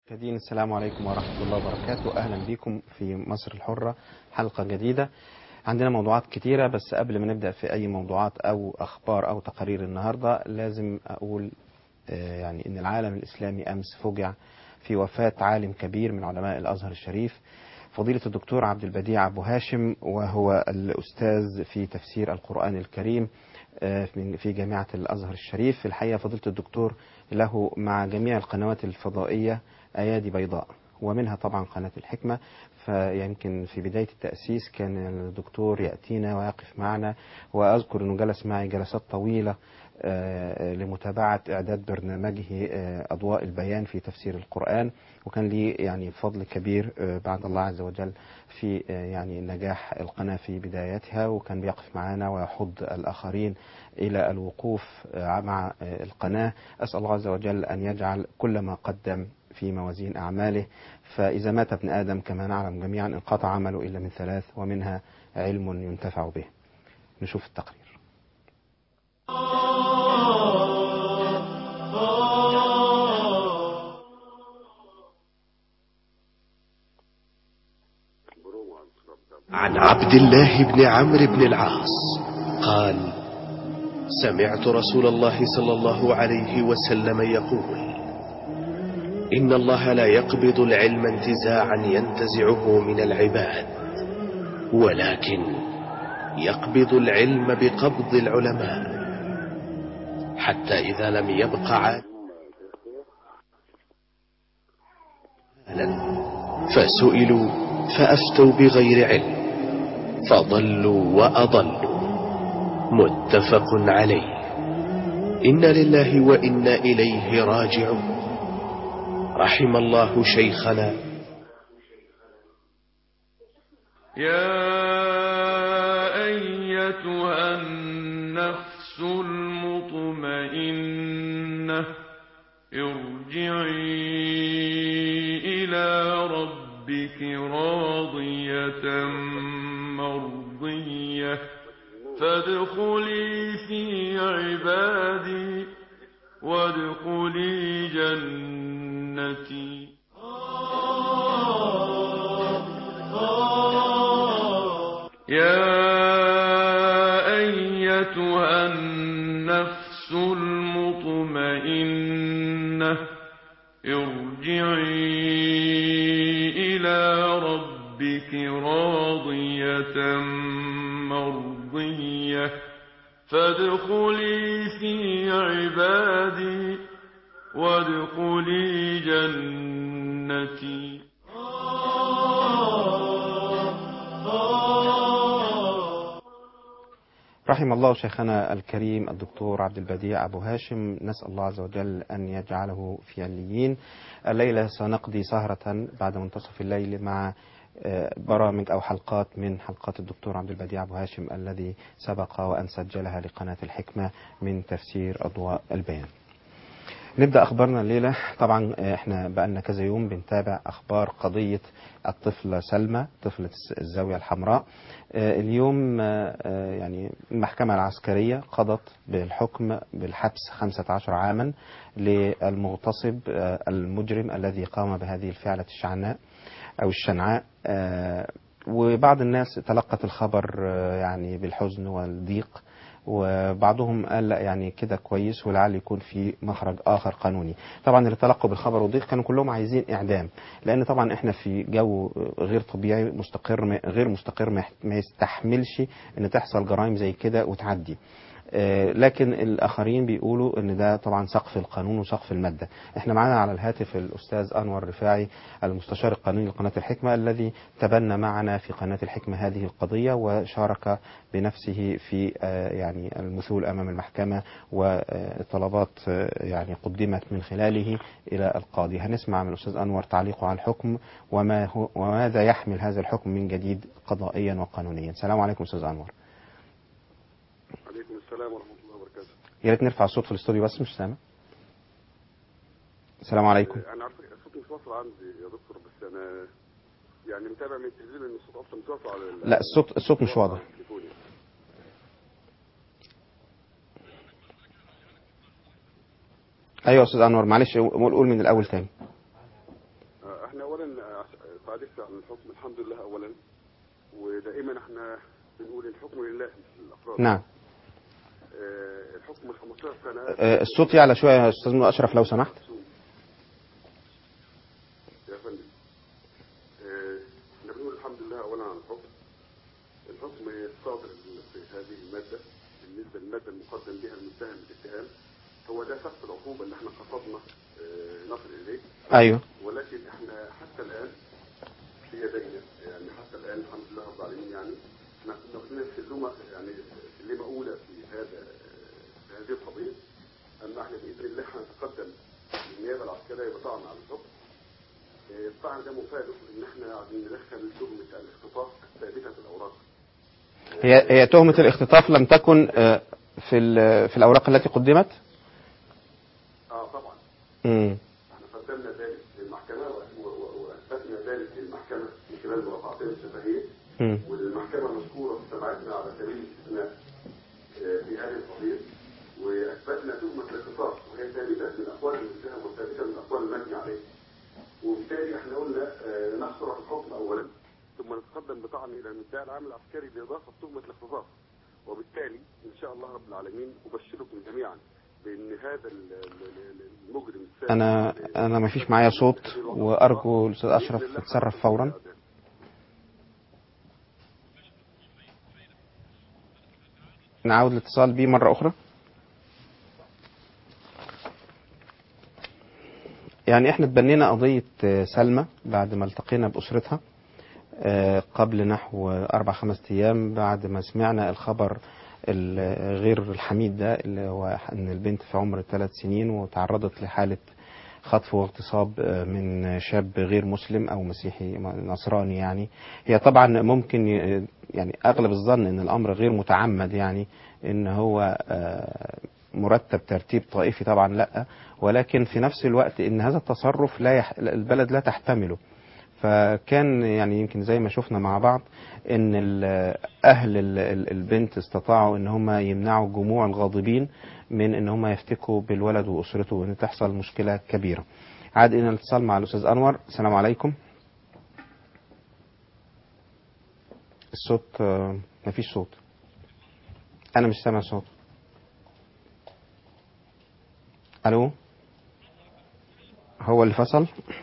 مشاهدين السلام عليكم ورحمة الله وبركاته أهلا بكم في مصر الحرة حلقة جديدة عندنا موضوعات كتيرة بس قبل ما نبدأ في أي موضوعات أو أخبار أو تقارير النهاردة لازم أقول آه، يعني إن العالم الإسلامي أمس فجع في وفاة عالم كبير من علماء الأزهر الشريف فضيلة الدكتور عبد البديع أبو هاشم وهو الأستاذ في تفسير القرآن الكريم آه، من- في جامعة الأزهر الشريف الحقيقة فضيلة الدكتور له مع جميع القنوات الفضائية أيادي بيضاء ومنها طبعا قناة الحكمة فيمكن في بداية التأسيس كان الدكتور يأتينا ويقف معنا وأذكر أنه جلس معي جلسات طويلة آه، لمتابعة إعداد برنامجه آه، أضواء البيان في تفسير القرآن وكان لي يعني فضل كبير آه، بعد الله عز وجل في آه، يعني نجاح القناة في بدايتها وكان بيقف معنا ويحض الآخرين إلى الوقوف آه، مع آه، القناة أسأل الله عز وجل أن يجعل كل ما قدم في موازين أعماله فإذا مات ابن آدم كما نعلم جميعا انقطع عمله إلا من ثلاث ومنها علم ينتفع به نشوف التقرير عن عبد الله بن عمرو بن العاص قال سمعت رسول الله صلى الله عليه وسلم يقول إن الله لا يقبض العلم انتزاعا ينتزعه من العباد ولكن يقبض العلم بقبض العلماء حتى إذا لم يبق عالم فسئلوا فأفتوا بغير علم فضلوا وأضلوا متفق عليه إن لله وإنا إليه راجعون رحم الله شيخنا يا أيتها النفس المطمئنة ارجعي إلى ربك راضية مرضية فادخلي في عبادي وادخلي جنتي يا أيتها النفس المطمئنة ارجعي إلى ربك راضية مرضية فادخلي في عبادي وادخلي جنتي رحم الله شيخنا الكريم الدكتور عبد البديع أبو هاشم نسأل الله عز وجل أن يجعله في عليين الليلة سنقضي سهرة بعد منتصف الليل مع آه، برامج أو حلقات من حلقات الدكتور عبد البديع أبو هاشم الذي سبق وأن سجلها لقناة الحكمة من تفسير أضواء البيان نبدأ أخبارنا الليلة طبعا آه، احنا بقالنا كذا يوم بنتابع أخبار قضية الطفلة سلمى طفلة الزاوية الحمراء آه، اليوم آه، آه، يعني المحكمة العسكرية قضت بالحكم بالحبس 15 عاما للمغتصب آه، المجرم الذي قام بهذه الفعلة الشعناء أو الشنعاء آه، وبعض الناس تلقت الخبر آه، يعني بالحزن والضيق وبعضهم قال لا يعني كده كويس ولعل يكون في مخرج اخر قانوني طبعا اللي تلقوا بالخبر والضيق كانوا كلهم عايزين اعدام لان طبعا احنا في جو غير طبيعي مستقر ما- غير مستقر ما يح- ما يستحملش ان تحصل جرائم زي كده وتعدي آه، لكن الاخرين بيقولوا ان ده طبعا سقف القانون وسقف الماده احنا معانا على الهاتف الاستاذ انور رفاعي المستشار القانوني لقناه الحكمه الذي تبنى معنا في قناه الحكمه هذه القضيه وشارك بنفسه في آه، يعني المثول امام المحكمه وطلبات آه، يعني قدمت من خلاله الى القاضي هنسمع من الاستاذ انور تعليقه على الحكم وما هو وماذا يحمل هذا الحكم من جديد قضائيا وقانونيا السلام عليكم استاذ انور عليكم السلام ورحمة الله وبركاته يا ريت نرفع الصوت في الاستوديو بس مش سامع السلام عليكم أنا عارف الصوت مش واصل عندي يا دكتور بس أنا يعني متابع من التلفزيون إن الصوت أصلا مش واصل على ال- لا الصوت الصوت مش واضح على التليفون يعني. ايوه يا استاذ انور معلش قول قول من الاول تاني آه، احنا اولا آه، تعريف عن الحكم الحمد لله اولا ودائما احنا بنقول الحكم لله مش للافراد نعم آه، الحكم 15 سنه آه، الصوت يعلى شوية يا أستاذ أشرف لو سمحت يا فندم آه، احنا بنقول الحمد لله اولا عن الحكم الحكم الصادر في هذه الماده بالنسبه للماده المقدم بها المتهم بالاتهام هو ده سقف العقوبه اللي احنا قصدنا آه، نصل اليه أيوه ولكن احنا حتى الان في يدينا يعني حتى الان الحمد لله رب العالمين يعني احنا كنا واخدين سلمه يعني سلمه اولى في هذا في هذه القضيه اما احنا باذن الله هنتقدم للنيابه العسكريه بطعن على الحكم اه، الطعن ده مفاده ان احنا عايزين ندخل تهمه الاختطاف الثابته في الاوراق هي هي تهمة الاختطاف لم تكن آه، في ال- في الأوراق التي قدمت اه طبعا مم. احنا قدمنا ذلك للمحكمه و- و- و- واثبتنا ذلك للمحكمه من خلال مرافعتين الشفهيه مم. والمحكمة مذكورة في سماعتنا على سبيل الاستثناء آه، في هذه القضية وأثبتنا تهمة الاختصاص وهي ثابتة من أقوال المتهم وثابتة من أقوال المجني عليه وبالتالي احنا قلنا آه، نحصر على الحكم أولا ثم نتقدم بطعن إلى المدعي العام العسكري بإضافة تهمة الاختصاص وبالتالي إن شاء الله رب العالمين أبشركم جميعا بأن هذا ال- ال- ال- المجرم السابق أنا أنا ما فيش معايا صوت وأرجو الأستاذ أشرف يتصرف فورا نعود الاتصال بيه مرة أخرى يعني احنا تبنينا قضية آه، سلمى بعد ما التقينا بأسرتها آه، قبل نحو أربع خمس أيام بعد ما سمعنا الخبر الغير الحميد ده اللي هو أن البنت في عمر ثلاث سنين وتعرضت لحالة خطف واغتصاب آه، من شاب غير مسلم أو مسيحي نصراني يعني هي طبعا ممكن ي- يعني أغلب الظن أن الأمر غير متعمد يعني أن هو آه، مرتب ترتيب طائفي طبعا لا ولكن في نفس الوقت ان هذا التصرف لا يح... البلد لا تحتمله فكان يعني يمكن زي ما شفنا مع بعض ان ال- اهل ال- ال- البنت استطاعوا ان هم يمنعوا جموع الغاضبين من ان هم يفتكوا بالولد واسرته وان تحصل مشكله كبيره. عاد الى الاتصال مع الاستاذ انور السلام عليكم. الصوت آه، مفيش صوت. انا مش سامع صوت. الو هو اللي فصل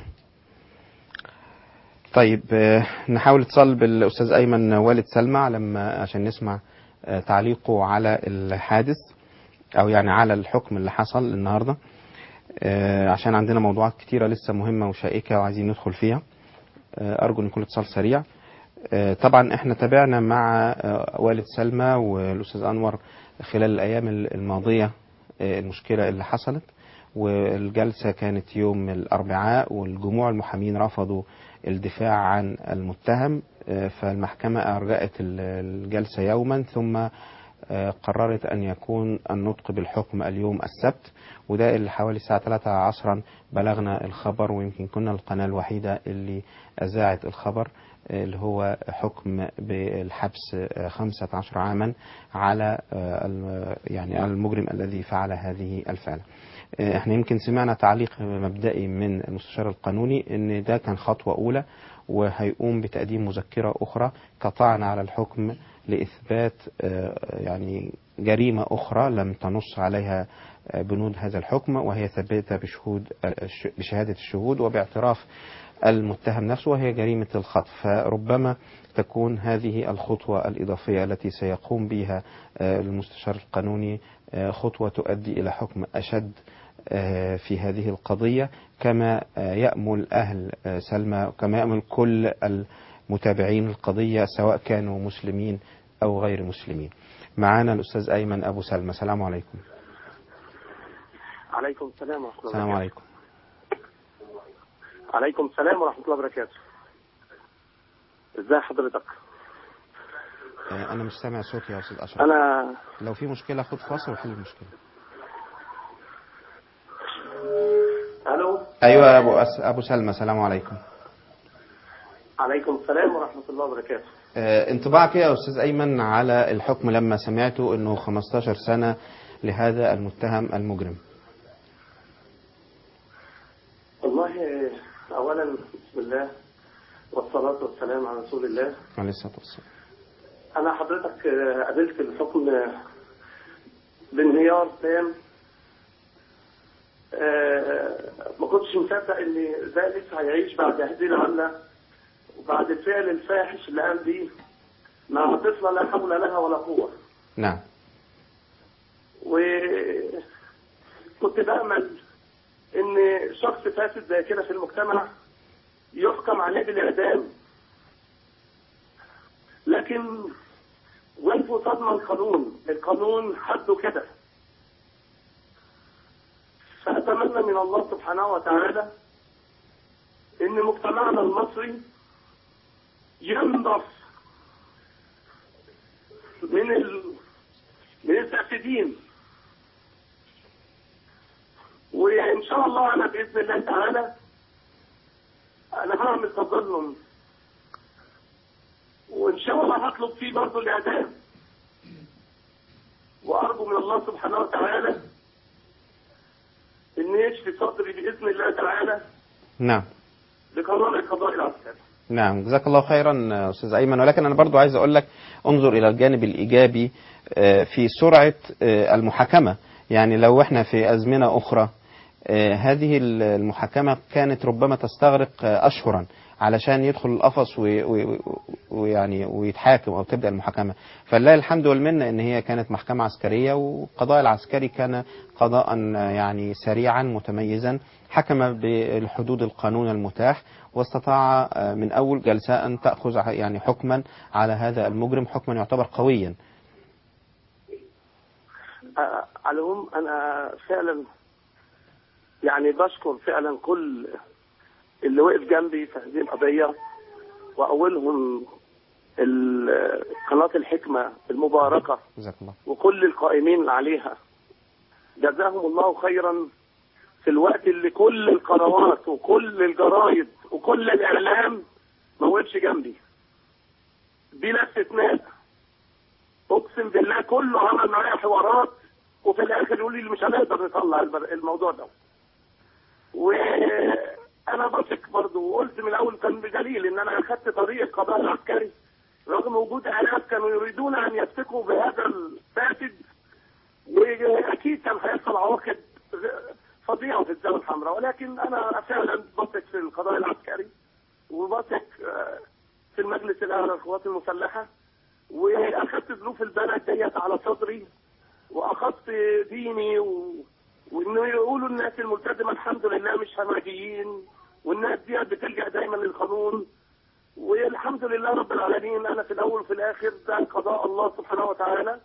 طيب آه، نحاول اتصال بالاستاذ ايمن والد سلمى لما عشان نسمع آه، تعليقه على الحادث او يعني على الحكم اللي حصل النهارده آه، عشان عندنا موضوعات كتيره لسه مهمه وشائكه وعايزين ندخل فيها آه، ارجو ان يكون اتصال سريع آه، طبعا احنا تابعنا مع آه، والد سلمى والاستاذ انور خلال الايام الماضيه آه، المشكله اللي حصلت والجلسه كانت يوم الاربعاء والجموع المحامين رفضوا الدفاع عن المتهم آه، فالمحكمه ارجأت ال- الجلسه يوما ثم آه، قررت أن يكون النطق بالحكم اليوم السبت وده اللي حوالي الساعة 3 عصرا بلغنا الخبر ويمكن كنا القناة الوحيدة اللي أذاعت الخبر آه، اللي هو حكم بالحبس آه، 15 عاما على آه، الم- يعني المجرم الذي فعل هذه الفعلة آه، احنا يمكن سمعنا تعليق مبدئي من المستشار القانوني ان ده كان خطوة اولى وهيقوم بتقديم مذكرة اخرى كطعن على الحكم لإثبات آه، يعني جريمة أخرى لم تنص عليها آه، بنود هذا الحكم وهي ثابتة بشهود الش- بشهادة الشهود وباعتراف المتهم نفسه وهي جريمة الخطف فربما تكون هذه الخطوة الإضافية التي سيقوم بها آه، المستشار القانوني آه، خطوة تؤدي إلى حكم أشد آه، في هذه القضية كما آه، يأمل أهل آه، سلمى كما يأمل كل المتابعين القضية سواء كانوا مسلمين أو غير مسلمين معانا الأستاذ أيمن أبو سلمى السلام عليكم عليكم السلام ورحمة الله السلام وبركاته عليكم عليكم السلام ورحمة الله وبركاته ازي حضرتك آه، أنا مش سامع صوتي يا أستاذ أشرف انا لو في مشكلة خد فاصل وحل المشكلة الو أيوة يا أبو, أس... أبو سلمى السلام عليكم عليكم السلام ورحمة الله وبركاته آه، انطباعك إيه يا أستاذ أيمن على الحكم لما سمعته أنه 15 سنة لهذا المتهم المجرم والله اولا بسم الله والصلاة والسلام على رسول الله عليه الصلاة والسلام أنا حضرتك آه، قابلت الحكم آه، بانهيار تام آه، ما كنتش مصدق إن ذلك هيعيش بعد هذه العملة وبعد الفعل الفاحش اللي قام بيه مع طفلة لا حول لها ولا قوة نعم وكنت بأمل إن شخص فاسد زي كده في المجتمع يحكم عليه بالإعدام لكن وقفوا صدمة القانون القانون حده كده فأتمنى من الله سبحانه وتعالى إن مجتمعنا المصري ينضف من ال... من الفاسدين وإن شاء الله أنا بإذن الله تعالى أنا هعمل تظلم وإن شاء الله هطلب فيه برضه الإعدام وأرجو من الله سبحانه وتعالى إن يشفي صدري بإذن الله تعالى نعم بقانون القضاء العسكري نعم جزاك الله خيرا آه، استاذ ايمن ولكن انا برضو عايز اقول لك انظر الى الجانب الايجابي آه، في سرعه آه، المحاكمه يعني لو احنا في ازمنه اخرى آه، هذه ال- المحاكمه كانت ربما تستغرق آه، اشهرا علشان يدخل القفص وي- وي- ويعني ويتحاكم او تبدا المحاكمه فلله الحمد والمنه ان هي كانت محكمه عسكريه والقضاء العسكري كان قضاء آه، يعني سريعا متميزا حكم بالحدود القانون المتاح واستطاع آه، من أول جلسة أن تأخذ ع- يعني حكما على هذا المجرم حكما يعتبر قويا آه، على العموم أنا فعلا يعني بشكر فعلا كل اللي وقف جنبي في هذه القضية وأولهم ال- قناة الحكمة المباركة جزاك الله وكل القائمين عليها جزاهم الله خيرا في الوقت اللي كل القنوات وكل الجرايد وكل الإعلام ما وقفش جنبي بلا استثناء اقسم بالله كله عمل معايا حوارات وفي الاخر يقول لي مش هنقدر نطلع البر- الموضوع ده وانا بثق برضه وقلت من الاول كان بدليل ان انا اخذت طريق القضاء العسكري رغم وجود الاف كانوا يريدون ان يفتكوا بهذا الفاسد واكيد كان هيحصل عواقب فظيعه في الزاويه الحمراء ولكن انا فعلا بثق في القضاء العسكري وبثق آه، في المجلس الاعلى للقوات المسلحه واخذت ظروف البلد ديت على صدري واخذت ديني و... وانه يقولوا الناس الملتزمه الحمد لله مش همجيين والناس دي بتلجا دايما للقانون والحمد لله رب العالمين انا في الاول وفي الاخر ده قضاء الله سبحانه وتعالى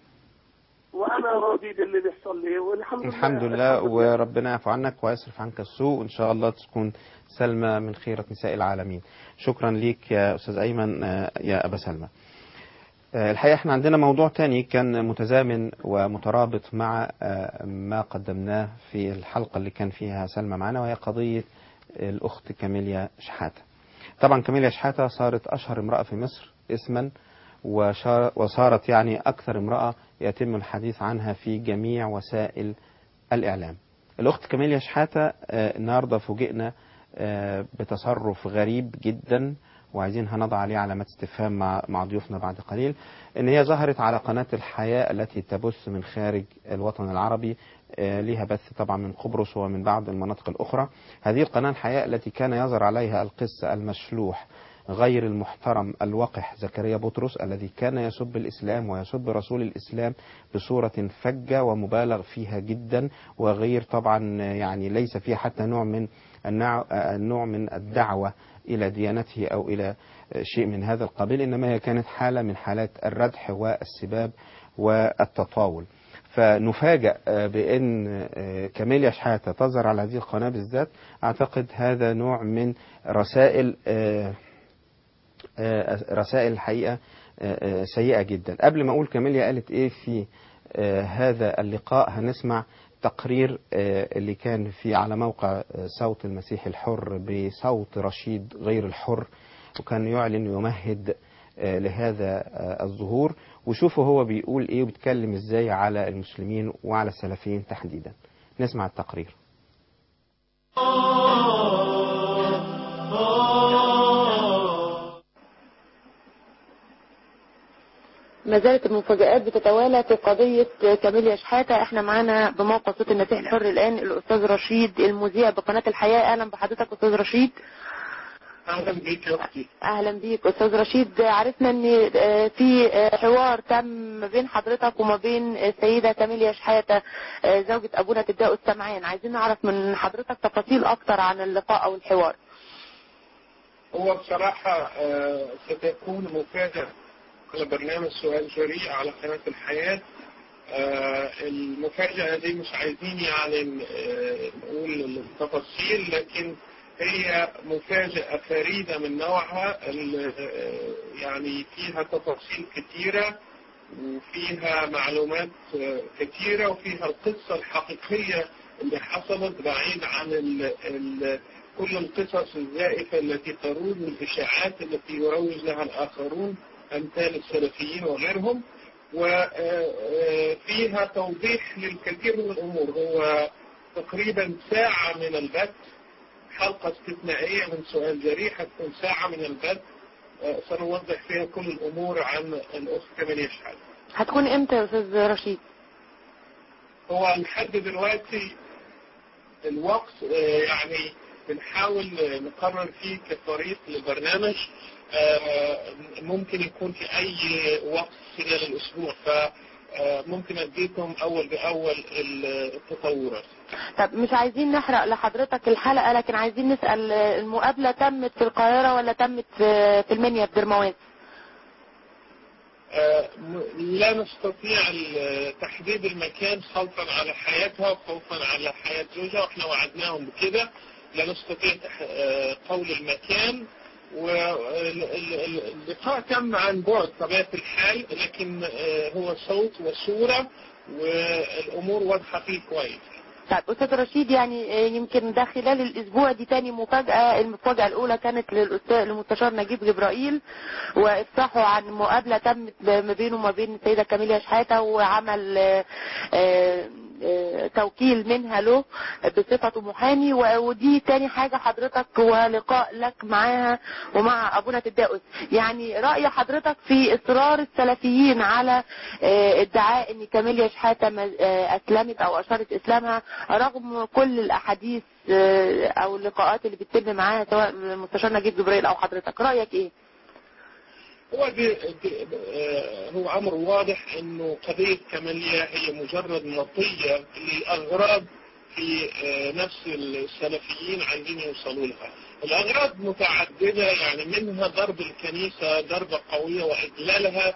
وانا راضي باللي بيحصل لي والحمد لله الحمد لله وربنا يعفو عنك ويصرف عنك السوء وإن شاء الله تكون سلمى من خيرة نساء العالمين شكرا ليك يا أستاذ أيمن آه، يا أبا سلمى آه، الحقيقة احنا عندنا موضوع تاني كان متزامن ومترابط مع آه، ما قدمناه في الحلقة اللي كان فيها سلمى معنا وهي قضية الأخت كاميليا شحاتة طبعا كاميليا شحاتة صارت أشهر امرأة في مصر اسما وشا- وصارت يعني أكثر امرأة يتم الحديث عنها في جميع وسائل الإعلام الأخت كاميليا شحاتة آه، النهاردة فوجئنا آه، بتصرف غريب جدا وعايزين هنضع عليه علامات استفهام مع مع ضيوفنا بعد قليل ان هي ظهرت على قناه الحياه التي تبث من خارج الوطن العربي آه، ليها بث طبعا من قبرص ومن بعض المناطق الاخرى هذه القناه الحياه التي كان يظهر عليها القس المشلوح غير المحترم الوقح زكريا بطرس الذي كان يسب الإسلام ويسب رسول الإسلام بصورة فجة ومبالغ فيها جدا وغير طبعا يعني ليس فيها حتى نوع من النوع, النوع من الدعوة إلى ديانته أو إلى شيء من هذا القبيل إنما هي كانت حالة من حالات الردح والسباب والتطاول فنفاجأ آه، بأن آه، كاميليا شحاتة تظهر على هذه القناة بالذات أعتقد هذا نوع من رسائل آه، آه، رسائل الحقيقة آه، آه، سيئة جدا قبل ما أقول كاميليا قالت إيه في آه، هذا اللقاء هنسمع تقرير آه، اللي كان في على موقع آه، صوت المسيح الحر بصوت رشيد غير الحر وكان يعلن يمهد آه، لهذا آه، الظهور وشوفوا هو بيقول ايه وبيتكلم ازاي على المسلمين وعلى السلفيين تحديدا نسمع التقرير Oh ما زالت المفاجآت بتتوالى في قضية كاميليا شحاتة احنا معانا بموقع صوت المسيح الحر الآن الأستاذ رشيد المذيع بقناة الحياة أهلا بحضرتك أستاذ رشيد اهلا بيك يا اختي أهلا بيك أستاذ رشيد عرفنا أن آه، في آه، حوار تم ما بين حضرتك وما بين السيدة كاميليا شحاتة آه، زوجة أبونا تبدأ السمعان عايزين نعرف من حضرتك تفاصيل أكتر عن اللقاء أو الحوار هو بصراحة آه، ستكون مفاجأة على برنامج سؤال جريء على قناة الحياة آه، المفاجأة دي مش عايزين يعني آه، نقول التفاصيل لكن هي مفاجأة فريدة من نوعها ال- آه، يعني فيها تفاصيل كتيرة وفيها معلومات آه، كتيرة وفيها القصة الحقيقية اللي حصلت بعيد عن ال ال كل القصص الزائفة التي تروج والإشاعات التي يروج لها الآخرون أمثال السلفيين وغيرهم وفيها توضيح للكثير من الأمور هو تقريبا ساعة من البث حلقة استثنائية من سؤال جريء هتكون ساعة من البث آه، سنوضح فيها كل الأمور عن الأخت كمال يشحن هتكون امتى يا أستاذ رشيد هو لحد دلوقتي الوقت آه، يعني بنحاول آه، نقرر فيه كطريق للبرنامج آه، ممكن يكون في أي وقت خلال الأسبوع فممكن أديكم أول بأول التطورات طب مش عايزين نحرق لحضرتك الحلقة لكن عايزين نسأل آه، المقابلة تمت في القاهرة ولا تمت في في المنيا في درموات آه، م- لا نستطيع ال- تحديد المكان خوفا على حياتها وخوفا على حياة زوجها واحنا وعدناهم بكده لا نستطيع تح- آه، قول المكان واللقاء تم عن بعد طبيعة الحال لكن آه، هو صوت وصورة والأمور واضحة فيه كويس طيب أستاذ رشيد يعني آه، يمكن ده خلال الأسبوع دي تاني مفاجأة المفاجأة الأولى كانت للأستاذ المستشار نجيب جبرائيل وإفصاحه عن مقابلة تمت ما بينه وما بين السيدة كاميليا شحاتة وعمل آه، آه، آه، توكيل منها له بصفته محامي و- ودي تاني حاجة حضرتك ولقاء لك معاها ومع أبونا تداؤس يعني رأي حضرتك في إصرار السلفيين على آه، ادعاء ان كاميليا شحاتة ما- آه، أسلمت أو أشارت إسلامها رغم كل الأحاديث آه، أو اللقاءات اللي بتتم معاها سواء المستشار نجيب جبريل أو حضرتك رأيك إيه؟ هو دي دي آه، هو أمر واضح إنه قضية كمالية هي مجرد مطية لأغراض في آه، نفس السلفيين عايزين يوصلوا لها الأغراض متعددة يعني منها ضرب الكنيسة ضربة قوية وإذلالها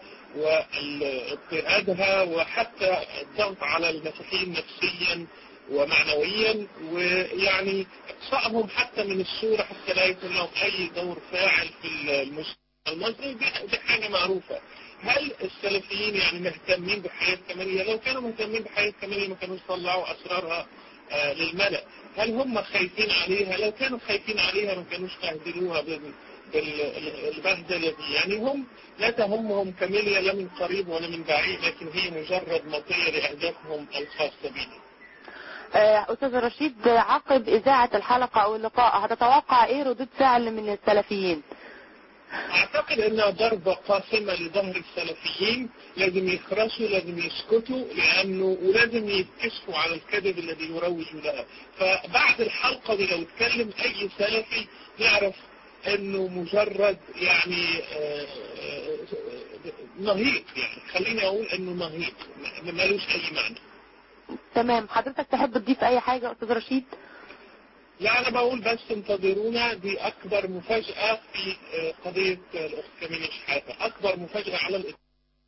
واضطهادها وحتى الضغط على المسيحيين نفسيا ومعنويا ويعني اقصائهم حتى من الصورة حتى لا يكون لهم أي دور فاعل في المجتمع المصري دي, دي حاجة معروفة هل السلفيين يعني مهتمين بحياة كمالية لو كانوا مهتمين بحياة كمالية ما كانوش طلعوا أسرارها آه للملأ هل هم خايفين عليها لو كانوا خايفين عليها ما كانوش بهدلوها بال- بالبهدلة دي يعني هم لا تهمهم كمالية لا من قريب ولا من بعيد لكن هي مجرد مطية لأهدافهم الخاصة بهم آه، أستاذ رشيد عقب إذاعة الحلقة أو اللقاء هتتوقع إيه ردود فعل من السلفيين؟ أعتقد أنها ضربة قاسمة لظهر السلفيين لازم يخرسوا لازم يسكتوا لأنه ولازم يتكسفوا على الكذب الذي يروج لها فبعد الحلقة دي لو اتكلم أي سلفي يعرف أنه مجرد يعني آه، آه، نهيق يعني خليني أقول أنه نهيق ما- ملوش أي معنى تمام حضرتك تحب تضيف أي حاجة أستاذ رشيد؟ لا أنا بقول بس انتظرونا دي أكبر مفاجأة في آه، قضية آه، الأخت كمينة شحاتة أكبر مفاجأة على الإطلاق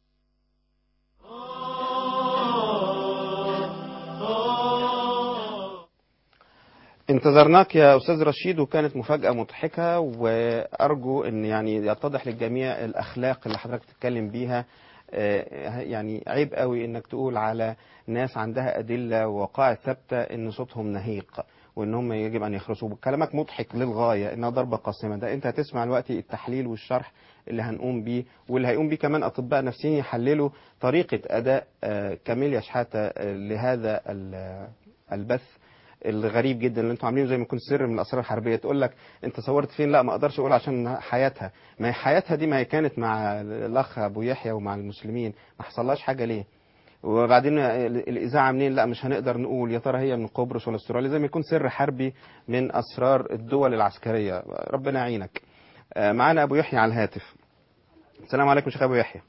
انتظرناك يا استاذ رشيد وكانت مفاجاه مضحكه وارجو ان يعني يتضح للجميع الاخلاق اللي حضرتك بتتكلم بيها آه، يعني عيب قوي انك تقول على ناس عندها ادله ووقائع ثابته ان صوتهم نهيق وان هم يجب ان يخرسوا كلامك مضحك للغايه انها ضربه قاسمه ده انت هتسمع دلوقتي التحليل والشرح اللي هنقوم بيه واللي هيقوم بيه كمان اطباء نفسيين يحللوا طريقه اداء آه، كاميليا شحاته آه، لهذا ال- البث الغريب جدا اللي انتوا عاملينه زي ما يكون سر من الاسرار الحربيه تقول لك انت صورت فين لا ما اقدرش اقول عشان حياتها ما هي حياتها دي ما هي كانت مع الاخ ابو يحيى ومع المسلمين ما حصلهاش حاجه ليه وبعدين ال- الاذاعه منين لا مش هنقدر نقول يا ترى هي من قبرص ولا استراليا زي ما يكون سر حربي من اسرار الدول العسكريه ربنا يعينك آه، معانا ابو يحيى على الهاتف السلام عليكم شيخ ابو يحيى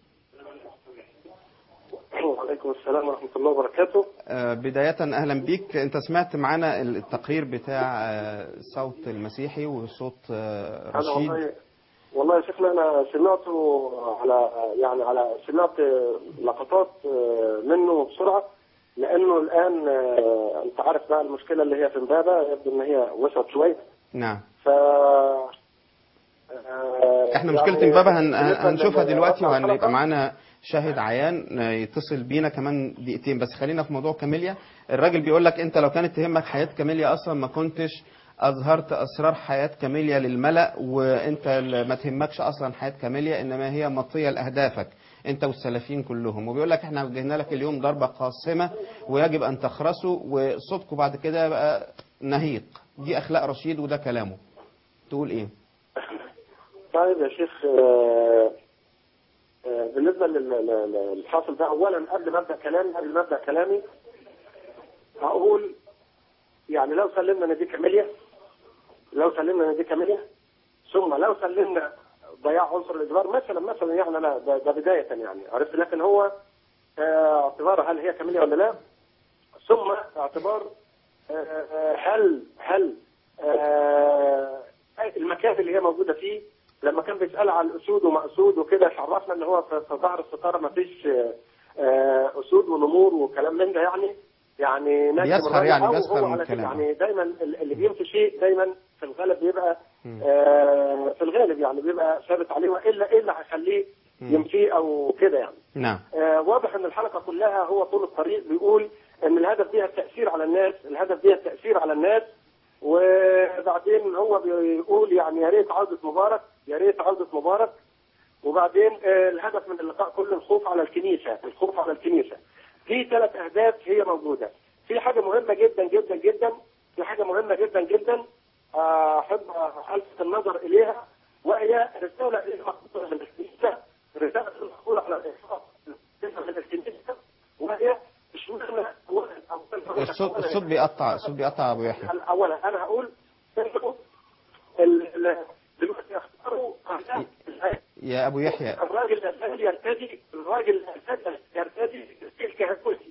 وعليكم السلام ورحمة الله وبركاته آه، بداية أهلا بيك أنت سمعت معنا التقرير بتاع آه، صوت المسيحي وصوت آه، أنا رشيد والله والله يا شيخنا أنا سمعته على يعني على سمعت لقطات منه بسرعة لأنه الآن أنت عارف بقى المشكلة اللي هي في امبابة يبدو إن هي وسعت شوية نعم ف احنا مشكلة امبابة هن... بالنسبة هنشوفها لل- دلوقتي وهنبقى الحلقة، معانا شاهد عيان آه، يتصل بينا كمان دقيقتين بس خلينا في موضوع كاميليا الراجل بيقول لك انت لو كانت تهمك حياة كاميليا اصلا ما كنتش اظهرت اسرار حياة كاميليا للملأ وانت ال- ما تهمكش اصلا حياة كاميليا انما هي مطية لاهدافك انت والسلفيين كلهم وبيقول لك احنا وجهنا لك اليوم ضربة قاسمة ويجب ان تخرسوا وصوتكم بعد كده بقى نهيق دي اخلاق رشيد وده كلامه تقول ايه طيب يا شيخ آه، آه، بالنسبة لل- لل- للحاصل ده أولا قبل ما أبدأ كلامي قبل ما أبدأ كلامي هقول يعني لو سلمنا نادي كاميليا لو سلمنا نادي كاميليا ثم لو سلمنا ضياع عنصر الإجبار مثلا مثلا يعني أنا ده, ده بداية يعني عرفت لكن هو آه، اعتبار هل هي كاميليا ولا لا ثم اعتبار آه، آه، هل هل آه، المكان اللي هي موجودة فيه لما كان بيسأل عن الأسود وما أسود وكده عرفنا إن هو في في ظهر الستارة ما فيش آه، آه، أسود ونمور وكلام من ده يعني يعني نجم بيسخر الراجل يعني، أو بيسخر هو من على كده. كلامه. يعني دايما ال- اللي بينفي شيء دايما في الغالب بيبقى آه، في الغالب يعني بيبقى ثابت عليه وإلا إيه اللي هيخليه ينفيه أو كده يعني نعم آه، واضح ان الحلقه كلها هو طول الطريق بيقول ان الهدف فيها التاثير على الناس الهدف فيها التاثير على الناس وبعدين هو بيقول يعني يا ريت عوده مبارك يا ريت عوده مبارك وبعدين آه، الهدف من اللقاء كله الخوف على الكنيسه الخوف على الكنيسه في ثلاث اهداف هي موجوده في حاجه مهمه جدا جدا جدا في حاجه مهمه جدا جدا آه، احب الفت النظر اليها وهي رساله إلى مقبوله من الكنيسه رساله مقبوله على الإخلاص من الكنيسه وهي اشمعنى اولا أولاً- الصوت الصوت بيقطع الصوت بيقطع يا ابو يحيى اولا انا هقول إنه ال- ال- دلوقتي اختاروا يا ابو يحيى الراجل الذي يرتدي الراجل الذي يرتدي تلك هكوتي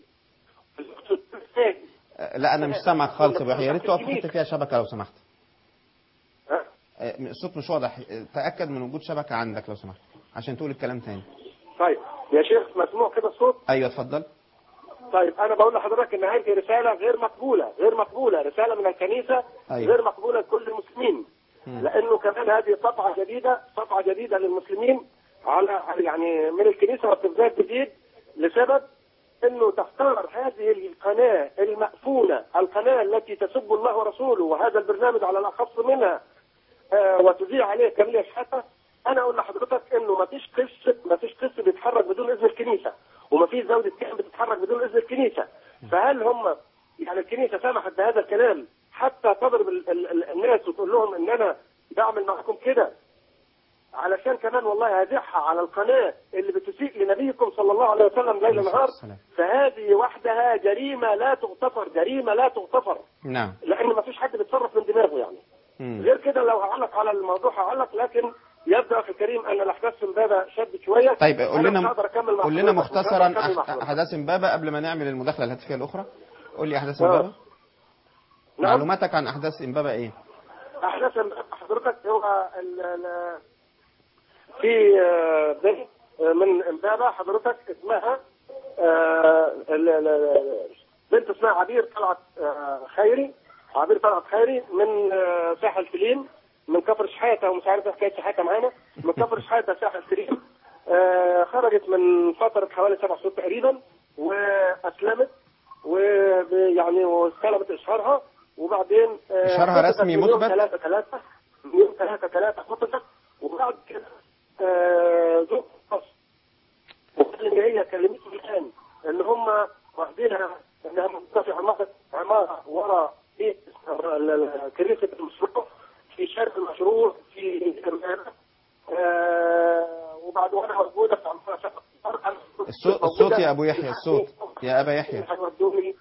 الثاني آه، لا انا مش سامعك خالص يا ابو يحيى يا ريت تقف في حته فيها شبكه لو سمحت ها؟ آه، الصوت مش واضح آه، تاكد من وجود شبكه عندك لو سمحت عشان تقول الكلام تاني طيب يا شيخ مسموع كده الصوت ايوه اتفضل طيب انا بقول لحضرتك ان هذه رساله غير مقبوله غير مقبوله رساله من الكنيسه أيوة. غير مقبوله لكل المسلمين لانه كمان هذه صفعه جديده صفعه جديده للمسلمين على يعني من الكنيسه واستفزاز جديد لسبب انه تختار هذه القناه المأفونه القناه التي تسب الله ورسوله وهذا البرنامج على الاخص منها آه، وتذيع عليه كاملة شحاتة انا اقول لحضرتك انه ما فيش قس ما فيش قس بيتحرك بدون اذن الكنيسه وما فيش زوجة كائن بتتحرك بدون اذن الكنيسه فهل هم يعني الكنيسه سمحت بهذا الكلام حتى تضرب ال ال ال الناس وتقول لهم ان انا بعمل معكم كده علشان كمان والله هذبحها على القناه اللي بتسيء لنبيكم صلى الله عليه وسلم ليل نهار السلام. فهذه وحدها جريمه لا تغتفر جريمه لا تغتفر نعم لان ما فيش حد بيتصرف من دماغه يعني مم. غير كده لو هعلق على الموضوع هعلق لكن يبدو اخي الكريم ان الاحداث في امبابه شدت شويه طيب قول أنا لنا مش هقدر أكمل مع قول لنا حضرتك، مش هقدر مختصرا أكمل مع أح- حضرتك. احداث امبابه قبل ما نعمل المداخله الهاتفيه الاخرى قول لي احداث آه. امبابه نعم. معلوماتك عن احداث امبابه ايه احداث إمبابة حضرتك هو ال- ال- في آه، بنت آه، من امبابه حضرتك اسمها آه، ال- ال- بنت اسمها عبير طلعت آه، خيري عبير طلعت خيري من آه، ساحل سليم من كفر شحاته ومش عارف ايه حكايه شحاته معانا من كفر شحاته ساحل سليم آه، خرجت من فتره حوالي سبع شهور تقريبا واسلمت ويعني واستلمت اشهارها وبعدين آه، إشهارها خطبت رسمي من يوم مثبت؟ ثلاثة ثلاثة من يوم ثلاثة ثلاثة خطبت وبعد كده آه، زوج خاص وقال ان هي كلمته الان ان هم واخدينها انها موجوده في عماره عماره ورا الصوت يا ابو يحيى الصوت يا ابا يحيى هيودوني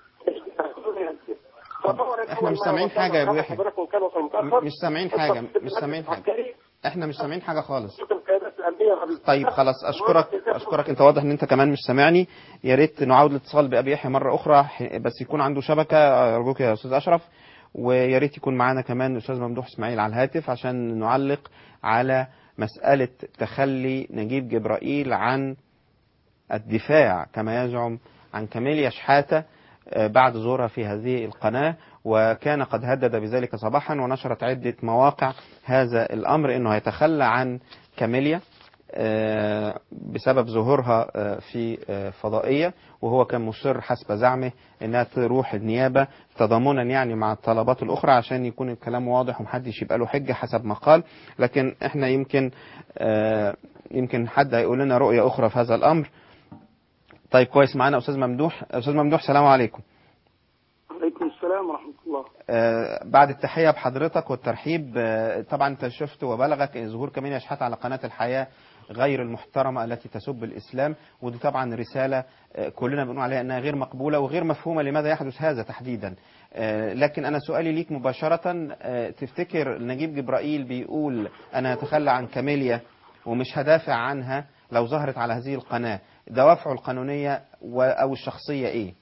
إحنا مش سامعين حاجة يا أبو يحيى. حضرتك وإن كان وصل متأخر. مش سامعين حاجة مش سامعين حاجة عسكري، احنا مش سامعين حاجة خالص القيادات الأمنية قبل- طيب خلاص اشكرك اشكرك انت واضح ان انت كمان مش سامعني يا ريت نعاود الاتصال بابي يحيى مره اخرى ح- بس يكون عنده شبكه ارجوك يا استاذ اشرف ويا ريت يكون معانا كمان الاستاذ ممدوح اسماعيل على الهاتف عشان نعلق على مساله تخلي نجيب جبرائيل عن الدفاع كما يزعم عن كاميليا شحاته آه، بعد ظهورها في هذه القناه وكان قد هدد بذلك صباحا ونشرت عده مواقع هذا الامر انه هيتخلى عن كاميليا آه، بسبب ظهورها آه، في آه، فضائية وهو كان مصر حسب زعمه انها تروح النيابة تضامنا يعني مع الطلبات الاخرى عشان يكون الكلام واضح ومحدش يبقى له حجة حسب ما قال لكن احنا يمكن آه، يمكن حد هيقول لنا رؤية اخرى في هذا الامر طيب كويس معانا استاذ ممدوح استاذ ممدوح سلام عليكم عليكم السلام ورحمة الله آه، بعد التحية بحضرتك والترحيب آه، طبعا انت شفت وبلغك ظهور كمين يشحات على قناة الحياة غير المحترمة التي تسب الإسلام ودي طبعا رسالة آه، كلنا بنقول عليها أنها غير مقبولة وغير مفهومة لماذا يحدث هذا تحديدا آه، لكن أنا سؤالي ليك مباشرة آه، تفتكر نجيب جبرائيل بيقول أنا أتخلى عن كاميليا ومش هدافع عنها لو ظهرت على هذه القناة دوافعه القانونية و- أو الشخصية إيه؟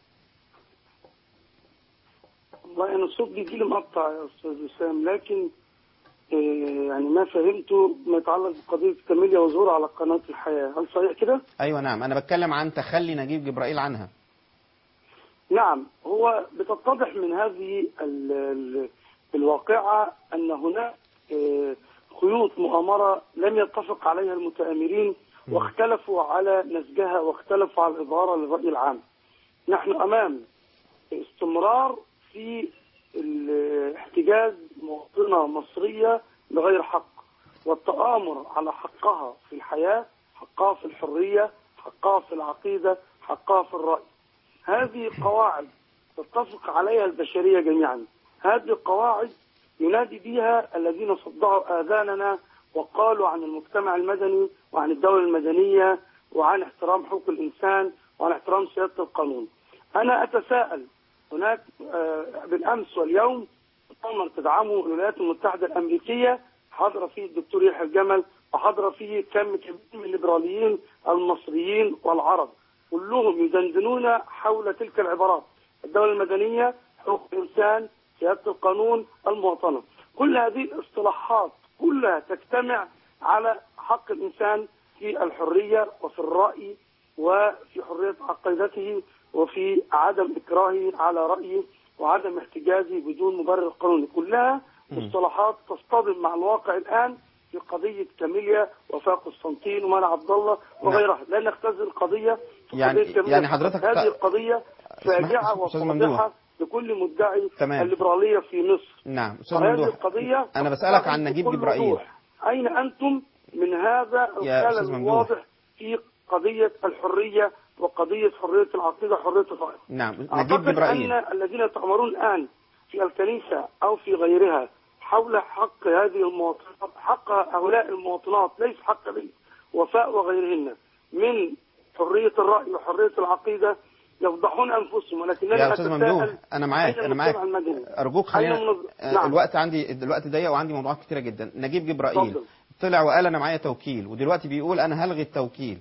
والله أنا الصوت بيجي لي مقطع يا أستاذ وسام لكن آه، يعني ما فهمته ما يتعلق بقضية كاميليا وظهور على قناة الحياة هل صحيح كده؟ أيوة نعم أنا بتكلم عن تخلي نجيب جبرائيل عنها نعم هو بتتضح من هذه ال- ال- الواقعة أن هناك آه، خيوط مؤامرة لم يتفق عليها المتآمرين واختلفوا على نسجها واختلفوا على الإظهار للرأي العام نحن أمام استمرار في الاحتجاز مواطنة مصرية بغير حق والتآمر على حقها في الحياة حقها في الحرية حقها في العقيدة حقها في الرأي هذه قواعد تتفق عليها البشرية جميعا هذه القواعد ينادي بها الذين صدعوا آذاننا وقالوا عن المجتمع المدني وعن الدولة المدنية وعن احترام حقوق الإنسان وعن احترام سيادة القانون أنا أتساءل هناك آه، بالأمس واليوم مؤتمر تدعمه الولايات المتحدة الأمريكية حضر فيه الدكتور يحيى الجمل وحضر فيه كم كبير من الليبراليين المصريين والعرب كلهم يدندنون حول تلك العبارات الدولة المدنية حقوق الإنسان سيادة القانون المواطنة كل هذه الاصطلاحات كلها تجتمع على حق الإنسان في الحرية وفي الرأي وفي حرية عقيدته وفي عدم إكراهه على رأيه وعدم احتجازه بدون مبرر قانوني كلها مصطلحات تصطدم مع الواقع الآن في قضية كاميليا وفاء قسطنطين ومنع عبد الله وغيرها لا نختزل القضية في يعني- قضية كاميليا يعني حضرتك هذه ت- القضية فاجعة أستاذ ممدوح. وفاضحة لكل مدعي تمام. الليبرالية في مصر نعم أستاذ وهذه ممدوح القضية أنا بسألك عن نجيب بكل جبرائيل وضوح. أين أنتم من هذا يا الخلل أستاذ ممدوح. الواضح في قضية الحرية وقضية حرية العقيدة وحرية الرأي نعم نجيب أعتقد جبرائيل أن الذين يتأمرون الآن في الكنيسة أو في غيرها حول حق هذه المواطنات حق هؤلاء المواطنات ليس حق وفاء وغيرهن من حرية الرأي وحرية العقيدة يفضحون أنفسهم ولكنني يا استاذ أتساءل ممدوح انا معاك أين انا معاك المجتمع المدني؟ ارجوك أين خلينا المنظ- آه، نعم. الوقت عندي الوقت ضيق وعندي موضوعات كتيره جدا نجيب جبرائيل اتفضل. طلع وقال انا معايا توكيل ودلوقتي بيقول انا هلغي التوكيل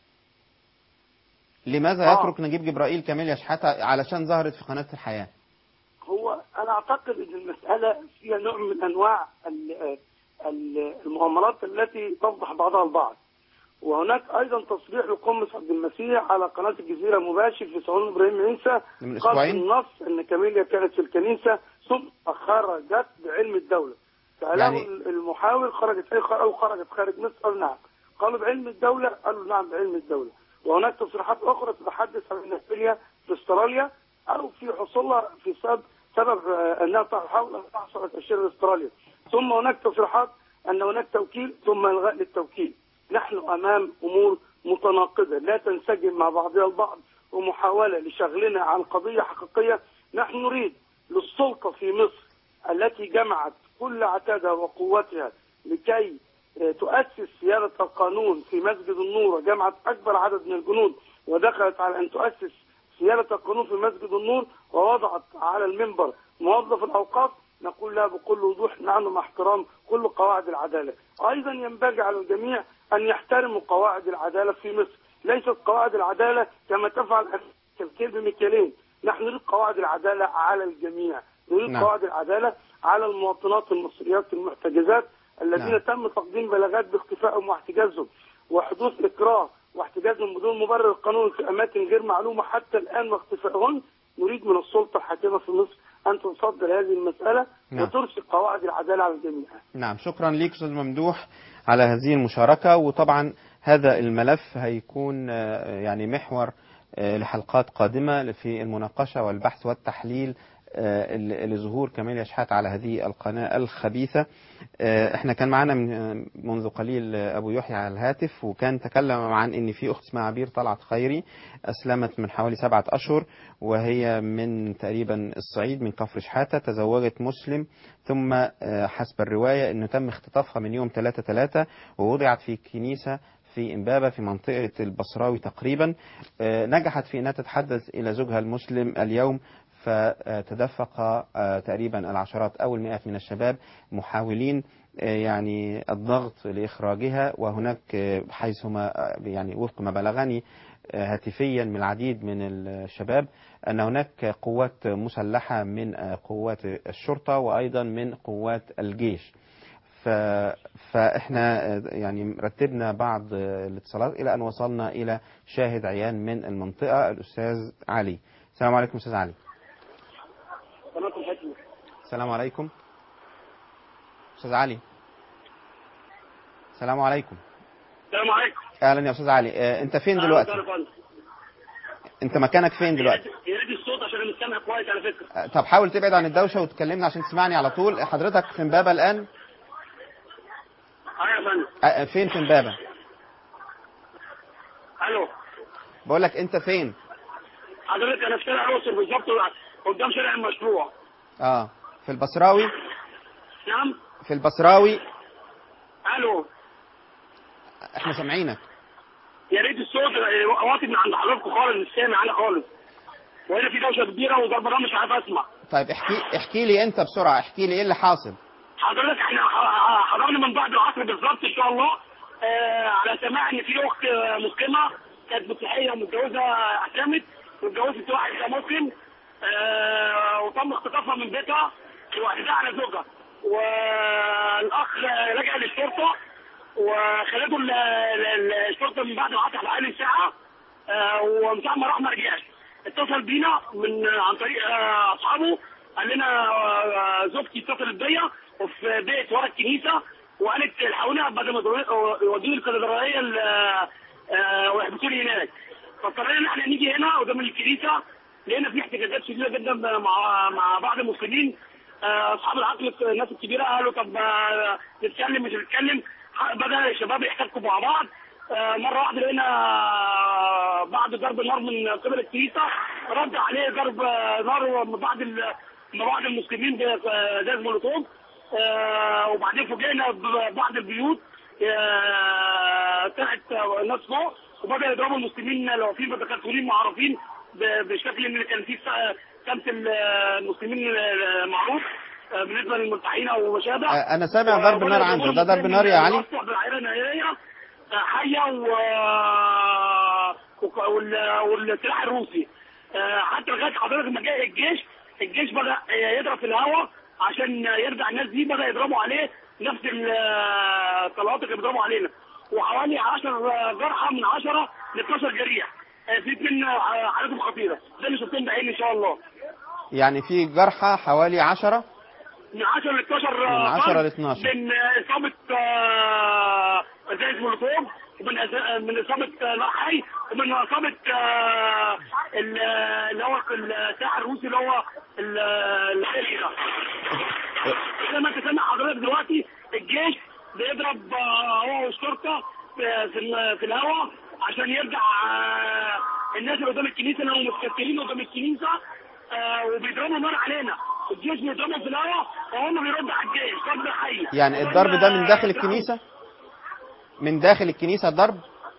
لماذا آه. يترك نجيب جبرائيل كامل شحاته علشان ظهرت في قناه الحياه هو انا اعتقد ان المساله فيها نوع من انواع ال- ال- المؤامرات التي تفضح بعضها البعض وهناك ايضا تصريح لقمص عبد المسيح على قناه الجزيره مباشر في صالون ابراهيم عيسى من قال أسبوعين؟ في النص ان كاميليا كانت في الكنيسه ثم خرجت بعلم الدوله ساله يعني- المحاور خرجت اي او خرجت خارج مصر قال نعم قالوا بعلم الدوله قالوا نعم بعلم الدوله وهناك تصريحات اخرى تتحدث عن ان كاميليا في استراليا او في حصولها في سبب سبب آه، انها تحاول ان تحصل على تاشيره استراليا ثم هناك تصريحات ان هناك توكيل ثم الغاء للتوكيل نحن امام امور متناقضه لا تنسجم مع بعضها البعض ومحاوله لشغلنا عن قضيه حقيقيه نحن نريد للسلطه في مصر التي جمعت كل عتادها وقوتها لكي آه، تؤسس سيادة القانون في مسجد النور وجمعت أكبر عدد من الجنود ودخلت على أن تؤسس سيادة القانون في مسجد النور ووضعت على المنبر موظف الأوقاف نقول لها بكل وضوح نحن مع احترام كل قواعد العدالة أيضا ينبغي على الجميع أن يحترموا قواعد العدالة في مصر ليست قواعد العدالة كما تفعل التفكير بمكيالين نحن نريد قواعد العدالة على الجميع نريد نعم. قواعد العدالة على المواطنات المصريات المحتجزات الذين نعم. تم تقديم بلاغات باختفائهم واحتجازهم وحدوث إكراه واحتجازهم بدون مبرر قانوني في أماكن غير معلومة حتى الآن واختفائهن نريد من السلطة الحاكمة في مصر أن تصدر هذه المسألة نعم. وترسي قواعد العدالة على الجميع نعم شكرا ليك أستاذ ممدوح على هذه المشاركة وطبعا هذا الملف هيكون آه، يعني محور آه، لحلقات قادمة في المناقشة والبحث والتحليل آه، ل- لظهور كمال يشحات على هذه القناة الخبيثة آه، احنا كان معنا من- منذ قليل آه، ابو يحيى على الهاتف وكان تكلم عن ان في اخت اسمها عبير طلعت خيري اسلمت من حوالي سبعة اشهر وهي من تقريبا الصعيد من كفر شحاتة تزوجت مسلم ثم آه، حسب الرواية انه تم اختطافها من يوم 3 3 ووضعت في كنيسة في إمبابة في منطقة البصراوي تقريبا آه، نجحت في أنها تتحدث إلى زوجها المسلم اليوم فتدفق آه، تقريبا العشرات أو المئات من الشباب محاولين آه، يعني الضغط لإخراجها وهناك آه، حيثما آه، يعني وفق ما بلغني آه، هاتفيا من العديد من الشباب أن هناك قوات مسلحة من آه، قوات الشرطة وأيضا من قوات الجيش ف... فاحنا آه، يعني رتبنا بعض آه، الاتصالات الى ان وصلنا الى شاهد عيان من المنطقه الاستاذ علي السلام عليكم استاذ علي قناتكم حكمة السلام عليكم استاذ علي السلام عليكم السلام عليكم اهلا يا استاذ علي آه، انت فين دلوقتي انت مكانك فين دلوقتي يا ريت الصوت عشان انا مستمع كويس على فكرة آه، طب حاول تبعد عن الدوشه وتكلمنا عشان تسمعني على طول حضرتك في امبابه الان اه يا فندم آه، فين في امبابه الو بقول لك انت فين حضرتك انا في شارع الاقصر بالظبط قدام شارع المشروع اه في البصراوي نعم في البصراوي الو احنا سامعينك يا ريت الصوت واطي من عند حضراتكم خالص مش سامع انا خالص وهنا في دوشه كبيره وضرب نار مش عارف اسمع طيب احكي احكي لي انت بسرعه احكي لي ايه اللي حاصل حضرتك احنا ح- حضرنا من بعد العصر بالظبط ان شاء الله آه على سماع ان في اخت آه، مسلمه كانت مسيحيه ومتجوزه اعتمت واتجوزت واحد مسلم آه وتم اختطافها من بيتها واعتداء على زوجها والاخ آه، لجأ للشرطه وخلته ال- ال- الشرطه من بعد العصر بحوالي ساعه آه ومن ساعه ما راح ما رجعش اتصل بينا من عن طريق آه، اصحابه قال لنا آه، زوجتي اتصلت بيا وفي بيت ورا الكنيسه وقالت الحقونا بدل ما يودوني- يودوني الكاتدرائيه ال- آه، ويحبسوني هناك فاضطرينا ان احنا نيجي هنا قدام الكنيسه لقينا في احتجاجات شديده جدا مع مع بعض المسلمين آه، اصحاب العقل الناس الكبيره قالوا طب آه، نتكلم مش نتكلم بدا الشباب يحتكوا مع بعض آه، مره واحده لقينا آه، بعد ضرب نار من قبل الكنيسه رد عليه ضرب آه، نار من بعض ال- من بعض المسلمين بازاز مولوتوف آه، وبعدين فوجئنا ببعض البيوت آه، طلعت آه، ناس فوق وبدا يضربوا المسلمين لو في متكتلين معروفين ب- بشكل ان كان في س- سمت ال- المسلمين المعروف آه، بالنسبه للملتحين وما شابه آه، انا سامع ضرب نار عنده ده ضرب نار يا علي أصبح بالعيرة نارية آه، حية و... وك- وال- والسلاح الروسي آه، حتى لغاية حضرتك لما جاء الجيش الجيش بدأ آه، يضرب في الهواء عشان يرجع الناس دي بدأ يضربوا عليه نفس ال- آه، الطلقات اللي بيضربوا علينا وحوالي 10 جرحى من 10 ل 12 جريح آه، في اثنين آه، حالتهم خطيرة ده اللي شفتهم بعيني ان شاء الله يعني في جرحى حوالي عشرة من 10 ل 12 من 10 فرد ل 12. من اصابه آه، ازايز مولوتوف ومن أز- من اصابه آه، نار حي ومن اصابه آه، ال- اللي هو الساحر الروسي اللي هو ال- الحالي ده زي ما انت سامع حضرتك دلوقتي الجيش بيضرب آه، هو والشرطه في في ال- في الهواء عشان يرجع آه، الناس اللي قدام الكنيسه اللي هم متكتلين قدام الكنيسه آه، وبيضربوا نار علينا الجيش بيضربهم في الهواء وهم بيردوا على الجيش ضرب حي يعني الضرب ده من داخل الكنيسة من داخل الكنيسة الضرب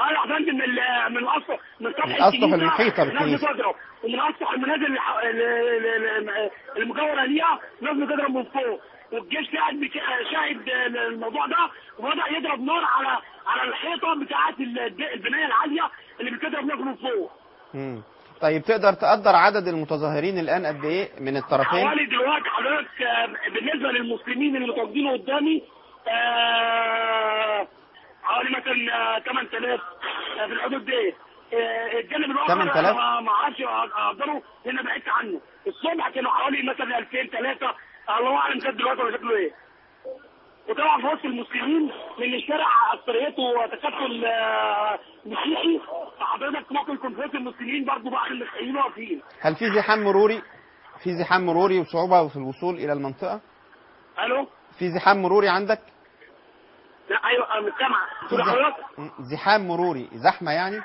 اه يا فندم من ال- من الاسطح من سطح من الأسطح الكنيسة المحيطة ناس بالكنيسة. بتضرب ومن اسطح المنازل الح- ال- ال- ال- المجاوره ليها ناس بتضرب من فوق والجيش قاعد بك- شاهد الموضوع ده وبدا يضرب نار على على الحيطه بتاعه ال- البنايه العاليه اللي بتضرب ناس من فوق مم. طيب تقدر تقدر عدد المتظاهرين الآن قد إيه من الطرفين حوالي دلوقتي حضرتك آه، بالنسبه للمسلمين اللي متواجدين قدامي آه، حوالي مثلا آه، 8000 آه، في الحدود دي آه، الجانب الاخر 8000 أنا ما ما اعرفش اقدره لان بعدت عنه الصبح كانوا حوالي مثلا 2000 3 الله اعلم كان دلوقتي ولا شكله ايه وطبعا في وسط المسلمين لان الشارع اكثريته تكتل آه، مسيحي فحضرتك ممكن يكون في وسط المسلمين برضه بعض المسيحيين واقفين هل في زحام مروري في زحام مروري وصعوبة في الوصول إلى المنطقة الو في زحام مروري عندك لا ايوه انا مش سامع في تقول حضرتك زح- زحام مروري زحمة يعني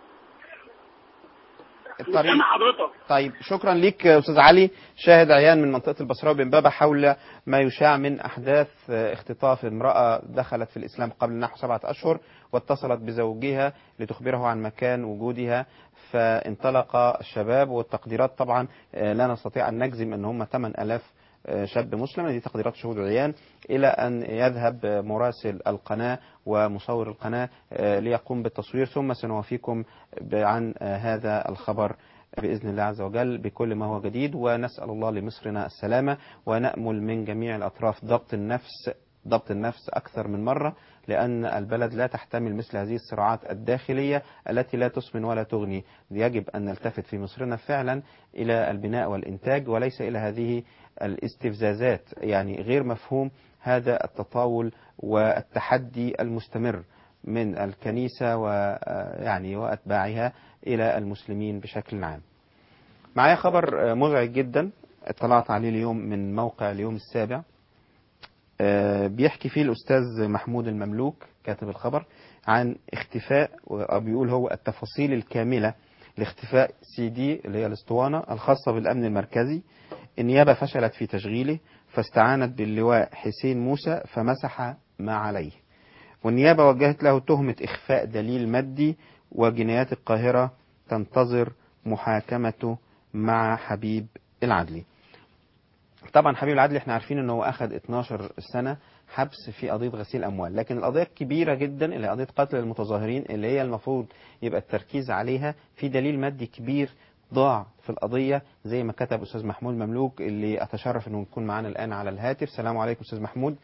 مش الطريق سامع حضرتك طيب شكرا ليك استاذ علي شاهد عيان من منطقه البصراوي بن بابا حول ما يشاع من احداث اختطاف امراه دخلت في الاسلام قبل نحو سبعه اشهر واتصلت بزوجها لتخبره عن مكان وجودها فانطلق الشباب والتقديرات طبعا آه، لا نستطيع ان نجزم ان هم 8000 آه، شاب مسلم دي تقديرات شهود عيان إلى أن يذهب مراسل القناة ومصور القناة آه، ليقوم بالتصوير ثم سنوافيكم ب- عن آه، هذا الخبر بإذن الله عز وجل بكل ما هو جديد ونسأل الله لمصرنا السلامة ونأمل من جميع الأطراف ضبط النفس ضبط النفس أكثر من مرة لأن البلد لا تحتمل مثل هذه الصراعات الداخلية التي لا تسمن ولا تغني يجب أن نلتفت في مصرنا فعلا إلى البناء والإنتاج وليس إلى هذه الاستفزازات يعني غير مفهوم هذا التطاول والتحدي المستمر من الكنيسة ويعني وأتباعها إلى المسلمين بشكل عام معايا خبر مزعج جدا اطلعت عليه اليوم من موقع اليوم السابع آه، بيحكي فيه الأستاذ محمود المملوك كاتب الخبر عن اختفاء وبيقول هو التفاصيل الكاملة لاختفاء سي دي اللي هي الاسطوانة الخاصة بالأمن المركزي النيابة فشلت في تشغيله فاستعانت باللواء حسين موسى فمسح ما عليه والنيابة وجهت له تهمة إخفاء دليل مادي وجنايات القاهرة تنتظر محاكمته مع حبيب العدلي طبعا حبيب العدلي احنا عارفين انه هو اخذ 12 سنة حبس في قضية غسيل اموال لكن القضية الكبيرة جدا اللي هي قضية قتل المتظاهرين اللي هي المفروض يبقى التركيز عليها في دليل مادي كبير ضاع في القضية زي ما كتب أستاذ محمود مملوك اللي أتشرف أنه يكون معنا الآن على الهاتف السلام عليكم أستاذ محمود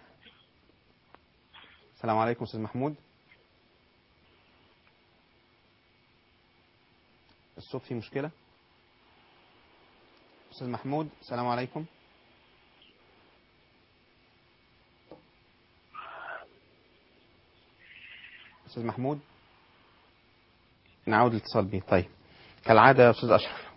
السلام عليكم أستاذ محمود الصوت فيه مشكلة أستاذ محمود السلام عليكم أستاذ محمود نعود الاتصال بيه طيب كالعادة يا أستاذ أشرف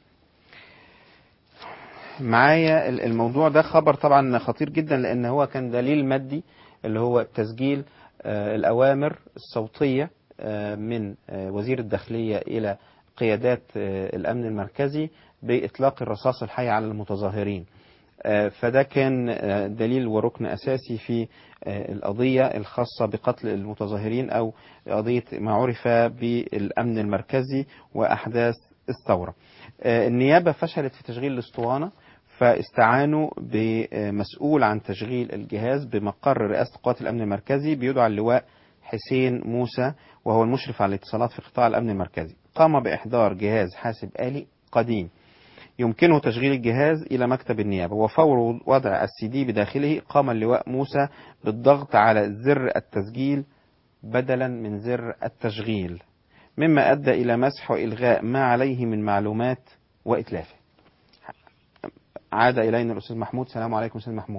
معايا ال- الموضوع ده خبر طبعا خطير جدا لأن هو كان دليل مادي اللي هو تسجيل آه، الأوامر الصوتية آه، من آه، وزير الداخلية إلى قيادات آه، الأمن المركزي بإطلاق الرصاص الحي على المتظاهرين آه، فده كان آه، دليل وركن أساسي في آه، القضية الخاصة بقتل المتظاهرين أو قضية ما عرف بالأمن المركزي وأحداث الثورة آه، النيابة فشلت في تشغيل الاسطوانة فاستعانوا بمسؤول عن تشغيل الجهاز بمقر رئاسة قوات الأمن المركزي بيدعى اللواء حسين موسى وهو المشرف على الاتصالات في قطاع الأمن المركزي قام بإحضار جهاز حاسب آلي قديم يمكنه تشغيل الجهاز إلى مكتب النيابة وفور وضع السي دي بداخله قام اللواء موسى بالضغط على زر التسجيل بدلا من زر التشغيل مما أدى إلى مسح وإلغاء ما عليه من معلومات وإتلافه عاد إلينا الأستاذ محمود السلام عليكم أستاذ محمود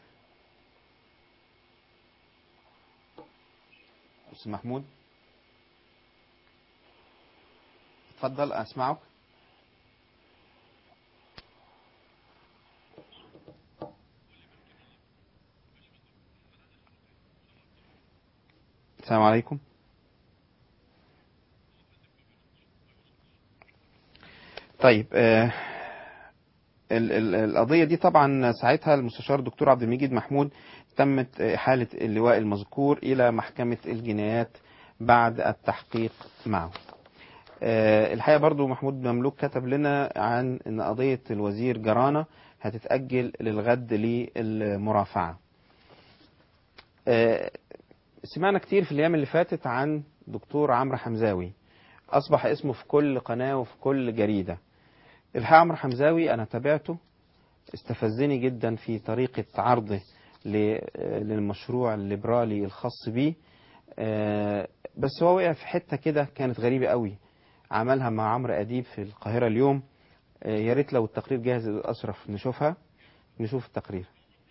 أستاذ محمود تفضل أسمعك السلام عليكم طيب آه ال- ال- القضية دي طبعا ساعتها المستشار الدكتور عبد المجيد محمود تمت إحالة اللواء المذكور إلى محكمة الجنايات بعد التحقيق معه آه، الحقيقة برضو محمود مملوك كتب لنا عن أن قضية الوزير جرانة هتتأجل للغد للمرافعة آه، سمعنا كتير في الأيام اللي فاتت عن دكتور عمرو حمزاوي أصبح اسمه في كل قناة وفي كل جريدة الحقيقة عمرو حمزاوي أنا تابعته استفزني جدا في طريقة عرضه ل- للمشروع الليبرالي الخاص بيه آه، بس هو وقع في حتة كده كانت غريبة قوي عملها مع عمرو أديب في القاهرة اليوم آه، يا ريت لو التقرير جاهز أشرف نشوفها نشوف التقرير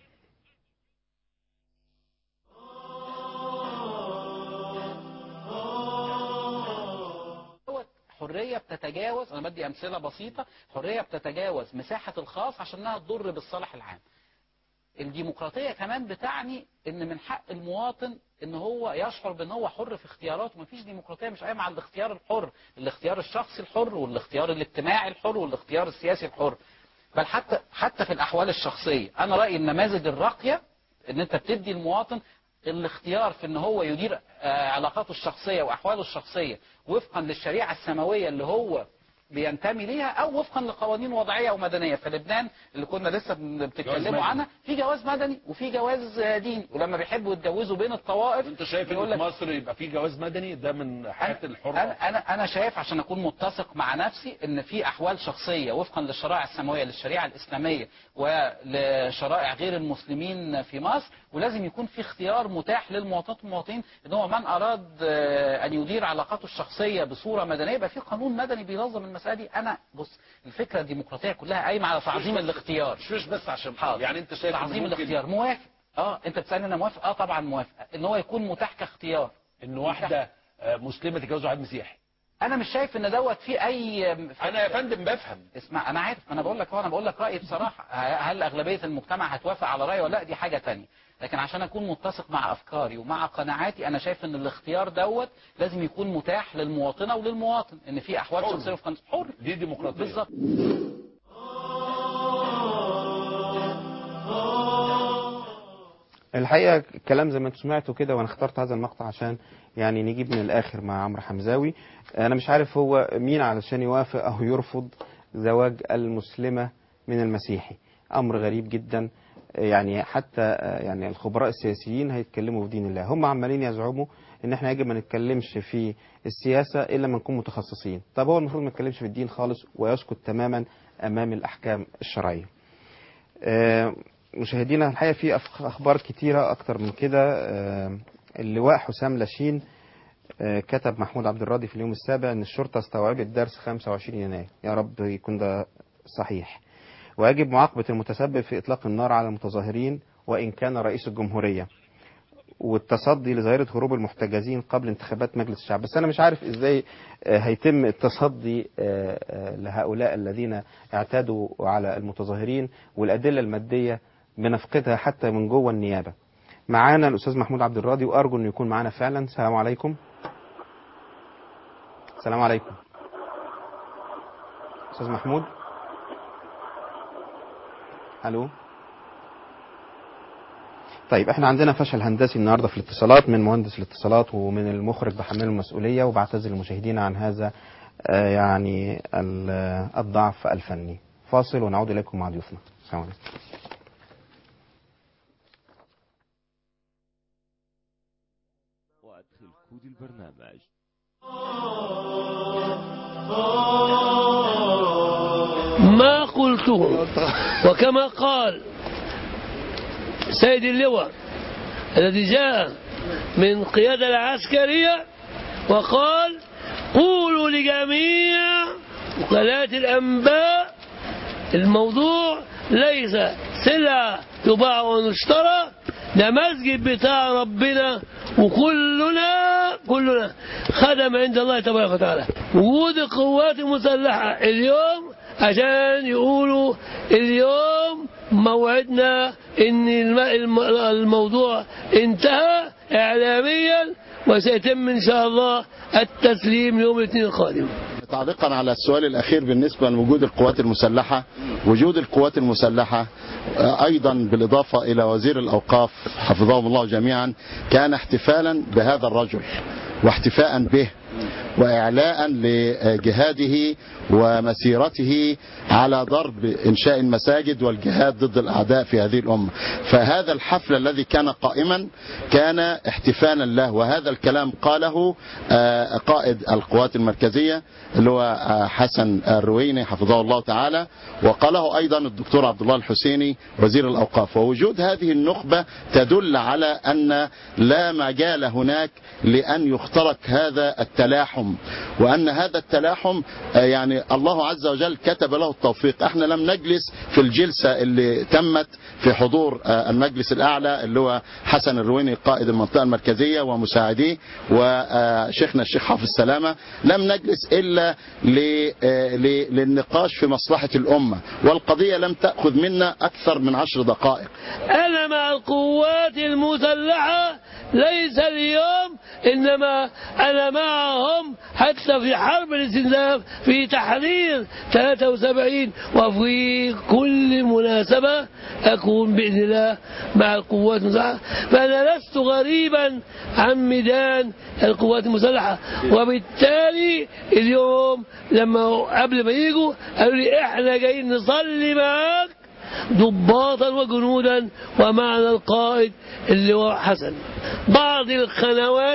دوت حريه بتتجاوز انا بدي امثله بسيطه حريه بتتجاوز مساحه الخاص عشان انها تضر بالصالح العام الديمقراطيه كمان بتعني ان من حق المواطن ان هو يشعر بان هو حر في اختياراته مفيش ديمقراطيه مش قايمه على الاختيار الحر الاختيار الشخصي الحر والاختيار الاجتماعي الحر والاختيار السياسي الحر بل حتى حتى في الاحوال الشخصيه انا رايي النماذج الراقيه ان انت بتدي المواطن الاختيار في ان هو يدير آه، علاقاته الشخصيه واحواله الشخصيه وفقا للشريعه السماويه اللي هو بينتمي ليها او وفقا لقوانين وضعيه ومدنيه فلبنان اللي كنا لسه بن- بتتكلموا مدني. عنها في جواز مدني وفي جواز آه، ديني ولما بيحبوا يتجوزوا بين الطوائف انت شايف يقول ان في لك مصر يبقى في جواز مدني ده من حياه الحره انا انا انا شايف عشان اكون متسق مع نفسي ان في احوال شخصيه وفقا للشرائع السماويه للشريعه الاسلاميه ولشرائع غير المسلمين في مصر ولازم يكون في اختيار متاح للمواطنات والمواطنين ان هو من اراد آه، ان يدير علاقاته الشخصيه بصوره مدنيه يبقى في قانون مدني بينظم المساله دي انا بص الفكره الديمقراطيه كلها قايمه على تعظيم الاختيار مش مش بس عشان حاضر. يعني انت شايف إن تعظيم ممكن الاختيار موافق اه انت بتسالني انا موافق اه طبعا موافق ان هو يكون متاح كاختيار ان واحده آه، مسلمه تتجوز واحد مسيحي انا مش شايف ان دوت في اي انا يا فندم بفهم اسمع انا عارف انا بقول لك هو انا بقول لك رايي بصراحه هل اغلبيه المجتمع هتوافق على رايي ولا لا دي حاجه تانية لكن عشان اكون متسق مع افكاري ومع قناعاتي انا شايف ان الاختيار دوت لازم يكون متاح للمواطنه وللمواطن ان في احوال حر. شخصيه وفقا حر دي ديمقراطيه بالظبط الحقيقة الكلام زي ما انتم سمعتوا كده وانا اخترت هذا المقطع عشان يعني نجيب من الاخر مع عمرو حمزاوي انا مش عارف هو مين علشان يوافق او يرفض زواج المسلمة من المسيحي امر غريب جدا يعني حتى يعني الخبراء السياسيين هيتكلموا في دين الله هم عمالين يزعموا ان احنا يجب ما نتكلمش في السياسة الا ما نكون متخصصين طب هو المفروض ما يتكلمش في الدين خالص ويسكت تماما امام الاحكام الشرعية آه، مشاهدينا الحقيقة في أخ- أخبار كتيرة أكتر من كده آه، اللواء حسام لاشين آه، كتب محمود عبد الراضي في اليوم السابع أن الشرطة استوعبت درس 25 يناير يا رب يكون ده صحيح ويجب معاقبة المتسبب في إطلاق النار على المتظاهرين وإن كان رئيس الجمهورية والتصدي لظاهرة هروب المحتجزين قبل انتخابات مجلس الشعب بس أنا مش عارف إزاي آه، هيتم التصدي آه، آه، لهؤلاء الذين اعتادوا على المتظاهرين والأدلة المادية بنفقدها حتى من جوه النيابة معانا الأستاذ محمود عبد الراضي وأرجو أنه يكون معانا فعلا السلام عليكم السلام عليكم أستاذ محمود ألو طيب احنا عندنا فشل هندسي النهارده في الاتصالات من مهندس الاتصالات ومن المخرج بحمل المسؤوليه وبعتذر للمشاهدين عن هذا آه، يعني ال- آه، الضعف الفني فاصل ونعود اليكم مع ضيوفنا السلام عليكم وادخل كود البرنامج ما قلته وكما قال سيد اللواء الذي جاء من قيادة العسكرية وقال قولوا لجميع وكالات الأنباء الموضوع ليس سلعة تباع ونشترى ده مسجد بتاع ربنا وكلنا كلنا خدم عند الله تبارك وتعالى وجود القوات المسلحة اليوم عشان يقولوا اليوم موعدنا ان الم- الم- الموضوع انتهى اعلاميا وسيتم ان شاء الله التسليم يوم الاثنين القادم تعليقا على السؤال الأخير بالنسبة لوجود القوات المسلحة وجود القوات المسلحة آه، أيضا بالإضافة إلى وزير الأوقاف حفظهم الله جميعا كان احتفالا بهذا الرجل واحتفاء به وإعلاء لجهاده ومسيرته على ضرب إنشاء المساجد والجهاد ضد الأعداء في هذه الأمة فهذا الحفل الذي كان قائما كان احتفالا له وهذا الكلام قاله آه، قائد القوات المركزية اللي هو آه، حسن الرويني حفظه الله تعالى وقاله أيضا الدكتور عبد الله الحسيني وزير الأوقاف ووجود هذه النخبة تدل على أن لا مجال هناك لأن يخترق هذا التلاحم وأن هذا التلاحم آه، يعني الله عز وجل كتب له التوفيق احنا لم نجلس في الجلسة اللي تمت في حضور آه، المجلس الأعلى اللي هو حسن الرويني قائد المنطقة المركزية ومساعديه وشيخنا الشيخ حافظ سلامة لم نجلس إلا ل- آه، ل- للنقاش في مصلحة الأمة والقضية لم تأخذ منا أكثر من عشر دقائق أنا مع القوات المسلحة ليس اليوم إنما أنا معهم حتى في حرب الاستنزاف في تحرير 73 وفي كل مناسبة أكون بإذن الله مع القوات المسلحة فأنا لست غريبا عن ميدان القوات المسلحة وبالتالي اليوم لما قبل ما يجوا قالوا لي احنا جايين نصلي معاك ضباطا وجنودا ومعنا القائد اللي هو حسن بعض القنوات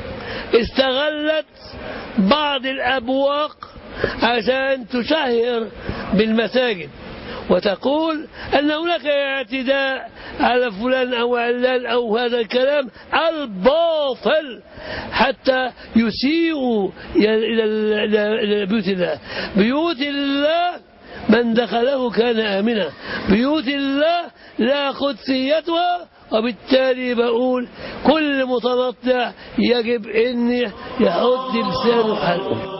استغلت بعض الأبواق عشان تشهر بالمساجد وتقول أن هناك اعتداء على فلان أو علان أو هذا الكلام الباطل حتى يسيئوا إلى إلى- إلى بيوت الله بيوت الله من دخله كان آمنا بيوت الله لا قدسيتها وبالتالي بقول كل متنطع يجب أن يحط لسانه في حلقه